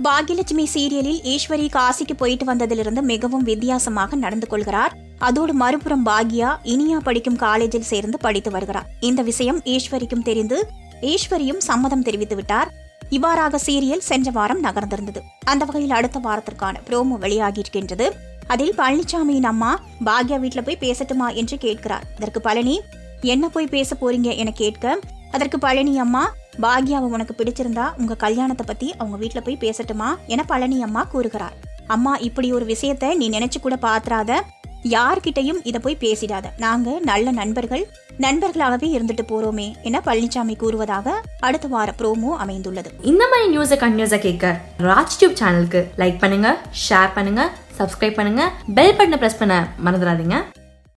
பாக்யலட்சுமி சீரியலில் ஈஸ்வரி காசிக்கு போயிட்டு வந்ததிலிருந்து மிகவும் வித்தியாசமாக நடந்து கொள்கிறார் அதோடு மறுபுறம் பாக்யா இனியா படிக்கும் காலேஜில் சேர்ந்து படித்து வருகிறார் இந்த விஷயம் ஈஸ்வரிக்கும் தெரிந்து ஈஸ்வரியும் சம்மதம் தெரிவித்து விட்டார் இவ்வாறாக சீரியல் சென்ற வாரம் நகர்ந்திருந்தது அந்த வகையில் அடுத்த வாரத்திற்கான ப்ரோமோ வெளியாகியிருக்கின்றது அதில் பழனிசாமியின் அம்மா பாக்யா வீட்ல போய் பேசட்டுமா என்று கேட்கிறார் அதற்கு பழனி என்ன போய் பேச போறீங்க என கேட்க அதற்கு பழனி அம்மா பாக்யாவை உனக்கு பிடிச்சிருந்தா உங்க கல்யாணத்தை பத்தி அவங்க வீட்ல போய் பேசட்டுமா என பழனி அம்மா கூறுகிறார் அம்மா இப்படி ஒரு விஷயத்த நீ நினைச்சு கூட பாத்துறாத யார்கிட்டயும் இதை போய் பேசிடாத நாங்க நல்ல நண்பர்கள் நண்பர்களாகவே இருந்துட்டு போறோமே என பழனிசாமி கூறுவதாக அடுத்த வார ப்ரோமோ அமைந்துள்ளது இந்த மாதிரி நியூஸை கண்டினியூஸாக கேட்க ராஜ் டியூப் சேனலுக்கு லைக் பண்ணுங்க ஷேர் பண்ணுங்க சப்ஸ்கிரைப் பண்ணுங்க பெல் பட்டனை ப்ரெஸ் பண்ண மறந்துடாதீங்க